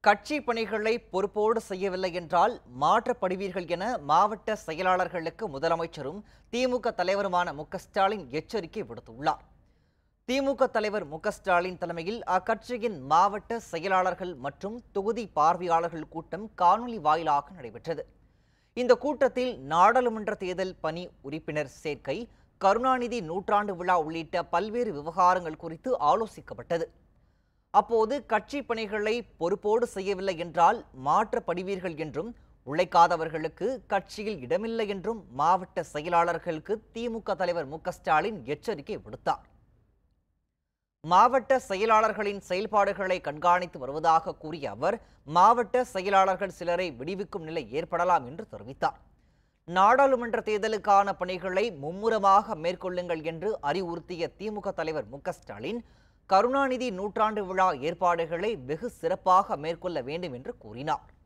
கட்சி பணிகளை பொறுப்போடு செய்யவில்லை என்றால் மாற்றப்படுவீர்கள் என மாவட்ட செயலாளர்களுக்கு முதலமைச்சரும் திமுக தலைவருமான மு க ஸ்டாலின் எச்சரிக்கை விடுத்துள்ளார் திமுக தலைவர் மு க ஸ்டாலின் தலைமையில் அக்கட்சியின் மாவட்ட செயலாளர்கள் மற்றும் தொகுதி பார்வையாளர்கள் கூட்டம் காணொலி வாயிலாக நடைபெற்றது இந்த கூட்டத்தில் நாடாளுமன்ற தேர்தல் பணி உறுப்பினர் சேர்க்கை கருணாநிதி நூற்றாண்டு விழா உள்ளிட்ட பல்வேறு விவகாரங்கள் குறித்து ஆலோசிக்கப்பட்டது அப்போது கட்சி பணிகளை பொறுப்போடு செய்யவில்லை என்றால் மாற்றப்படுவீர்கள் என்றும் உழைக்காதவர்களுக்கு கட்சியில் இடமில்லை என்றும் மாவட்ட செயலாளர்களுக்கு திமுக தலைவர் மு க ஸ்டாலின் எச்சரிக்கை விடுத்தார் மாவட்ட செயலாளர்களின் செயல்பாடுகளை கண்காணித்து வருவதாக கூறிய அவர் மாவட்ட செயலாளர்கள் சிலரை விடுவிக்கும் நிலை ஏற்படலாம் என்று தெரிவித்தார் நாடாளுமன்ற தேர்தலுக்கான பணிகளை மும்முரமாக மேற்கொள்ளுங்கள் என்று அறிவுறுத்திய திமுக தலைவர் மு க ஸ்டாலின் கருணாநிதி நூற்றாண்டு விழா ஏற்பாடுகளை வெகு சிறப்பாக மேற்கொள்ள வேண்டும் என்று கூறினார்